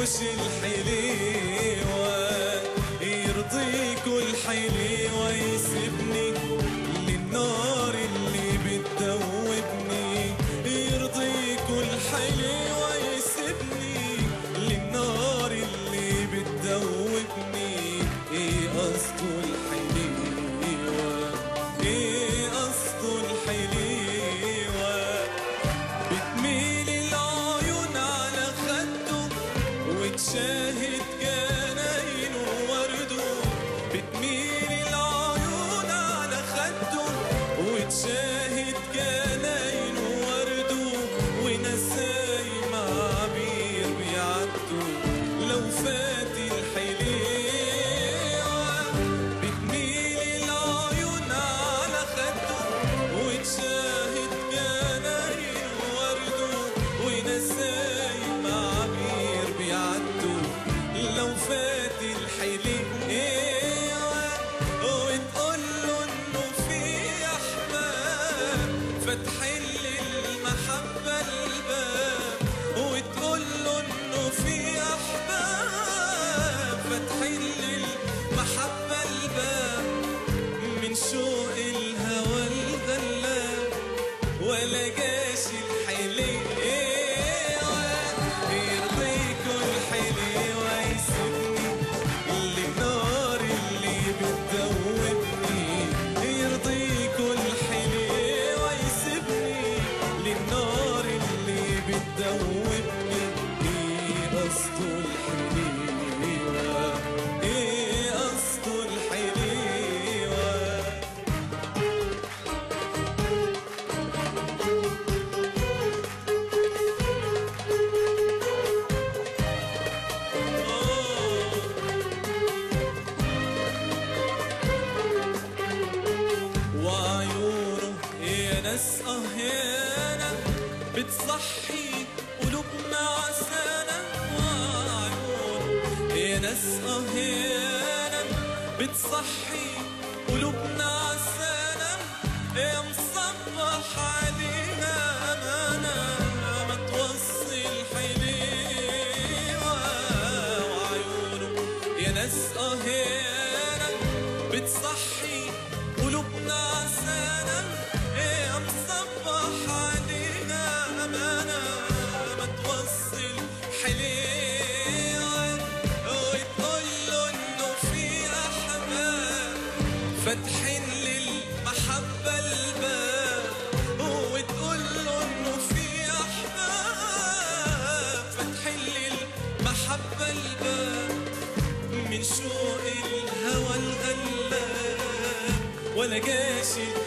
يرضيكوش الحليوة يرضيكوا الحليوة يسيبني للنار اللي بتدوبني يرضيكوا الحليوة يسيبني للنار اللي بتدوبني ايه قصده الحليوة ايه قصده الحليوة بتميل العيون على خده وتشاهد جناين وورده بتميل العيون على خده وتشاهد جناين وورده ونسايم عبير بيعدوا لو فات الحليوة بتميل العيون على خده وتشاهد جناين ورده ونسايم عبير بيعدوا لو فات الحليوة وتقول له انه في احباب فاتحين للمحبة الباب وتقول له انه في احباب فاتحين للمحبة الباب من شوق الهوى الغلاب ولا جاش الحليوة يرضيكوا الحليوة يسيبني للنار اللي بتدوبني يرضيكوا الحليوة يسيبني للنار اللي بتدوبني ايه قصده الحليوة ايه قصده الحليوة وعيونه يا ناس اهيانة بتصحي قلوبنا عسانة وعيونه يا ناس اهيانة بتصحي قلوبنا عسانة يا مصبح علينا أمانة ما توصي الحليوة وعيونه يا ناس اهيانة بتصحي قلوبنا عسانة يا مصبح علينا أمانة ما توصل حليوة وتقول له إنه في أحباب فاتحين للمحبة الباب وتقول له إنه في أحباب فاتحين للمحبة الباب من شوق الهوى الغلاب ولا جاش